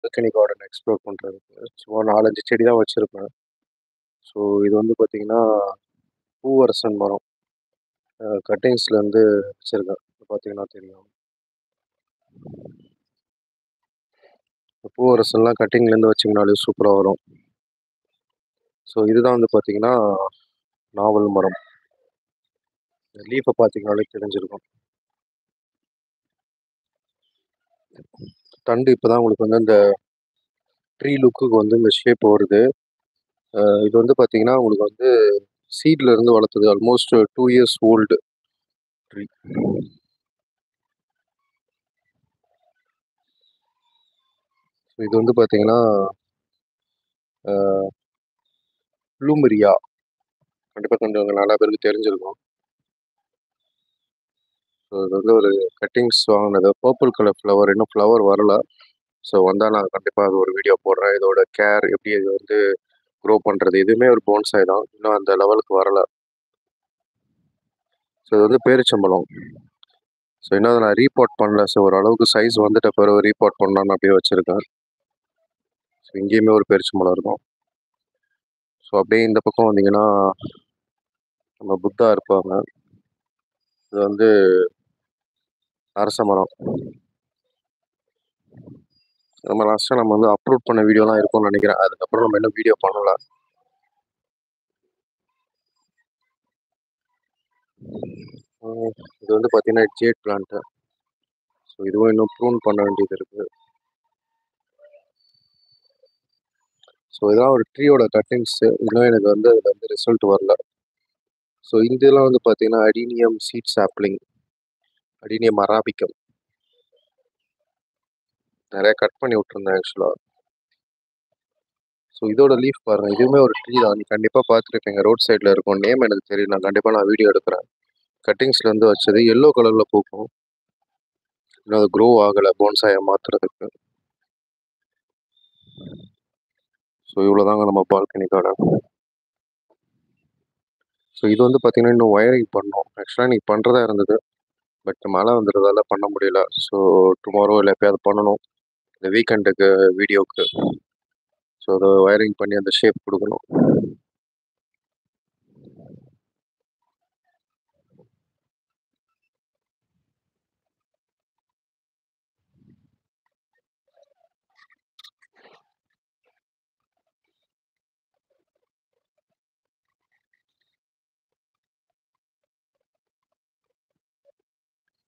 balcony garden explore பண்ணுறதுக்கு சும்மா நாலஞ்சு செடி தான் வச்சுருப்பேன் ஸோ இது வந்து பார்த்தீங்கன்னா பூவரசன் மரம் கட்டிங்ஸ்லேருந்து வச்சுருக்கேன் பார்த்தீங்கன்னா தெரியும் இந்த பூவரசன்லாம் கட்டிங்லேருந்து வச்சிங்கனாலே சூப்பராக வரும் ஸோ இதுதான் வந்து பார்த்தீங்கன்னா நாவல் மரம் லீஃபை பார்த்தீங்கனாலே தெரிஞ்சிருக்கும் தண்டு இப்போ தான் உங்களுக்கு வந்து இந்த ட்ரீ லுக்குக்கு வந்து இந்த ஷேப் வருது அஹ் இது வந்து பார்த்தீங்கன்னா உங்களுக்கு வந்து சீட்ல இருந்து வளர்த்தது almost two years old tree இது வந்து பார்த்தீங்கன்னா ப்ளூமெரியா கண்டிப்பாக கொஞ்சம் நிறையா பேருக்கு தெரிஞ்சிருக்கும் ஸோ இது வந்து ஒரு கட்டிங்ஸ் வாங்கினது பர்பிள் கலர் ஃப்ளவர் இன்னும் ஃப்ளவர் வரல ஸோ வந்தால் நான் கண்டிப்பாக அது ஒரு வீடியோ போடுறேன் இதோட கேர் எப்படி இது வந்து க்ரோ பண்ணுறது இதுவுமே ஒரு போன்சாய் தான் இன்னும் அந்த லெவலுக்கு வரல ஸோ இது வந்து பேரிச்சம்பழம் ஸோ இன்னும் அதை நான் ரீபாட் பண்ணல ஸோ ஓரளவுக்கு சைஸ் வந்துட்ட பிறகு ரீபாட் பண்ணலான்னு அப்படியே வச்சுருக்கேன் ஸோ இங்கேயுமே ஒரு பேரிச்சம்பழம் இருக்கும் ஸோ அப்படியே இந்த பக்கம் வந்தீங்கன்னா நம்ம புத்தா இருப்பாங்க இது வந்து அரச மரம் நம்ம லாஸ்ட்டாக நம்ம வந்து அப்லோட் பண்ண வீடியோலாம் இருக்கும்னு நினைக்கிறேன் அதுக்கப்புறம் நம்ம இன்னும் வீடியோ பண்ணல உம் இது வந்து பார்த்தீங்கன்னா ஜேட் பிளான்ட்டு ஸோ இதுவும் இன்னும் ப்ரூன் பண்ண வேண்டியது இருக்குது ஸோ இதெல்லாம் ஒரு ட்ரீயோட கட்டிங்ஸு இன்னும் எனக்கு வந்து அதில் வந்து ரிசல்ட் வரல ஸோ இதெல்லாம் வந்து பார்த்தீங்கன்னா adenium seed sapling adenium arabicum நிறைய கட் பண்ணி விட்டுருந்தேன் ஆக்சுவலாக ஸோ இதோட லீஃப் பாருங்க இதுவுமே ஒரு ட்ரீ தான் நீ கண்டிப்பாக பார்த்துருப்பீங்க ரோட் சைடில் இருக்கும் நேம் எனக்கு தெரியும் நான் கண்டிப்பாக நான் வீடியோ எடுக்கிறேன் கட்டிங்ஸ்லேருந்து வச்சது எல்லோ கலரில் பூக்கும் இன்னும் அது க்ரோ ஆகலை போன்சாயை மாற்றுறதுக்கு ஸோ இவ்வளோதாங்க நம்ம பால்கனி கார்டன் ஸோ இது வந்து பார்த்தீங்கன்னா இன்னும் ஒயரிங் பண்ணோம் ஆக்சுவலாக இன்னைக்கு பண்ணுறதா இருந்தது பட் மழை வந்துடுறதால பண்ண முடியல ஸோ டுமாரோ இல்லை எப்பயாவது பண்ணணும் இந்த வீக்கெண்டுக்கு வீடியோக்கு ஸோ அதை ஒயரிங் பண்ணி அந்த ஷேப் கொடுக்கணும்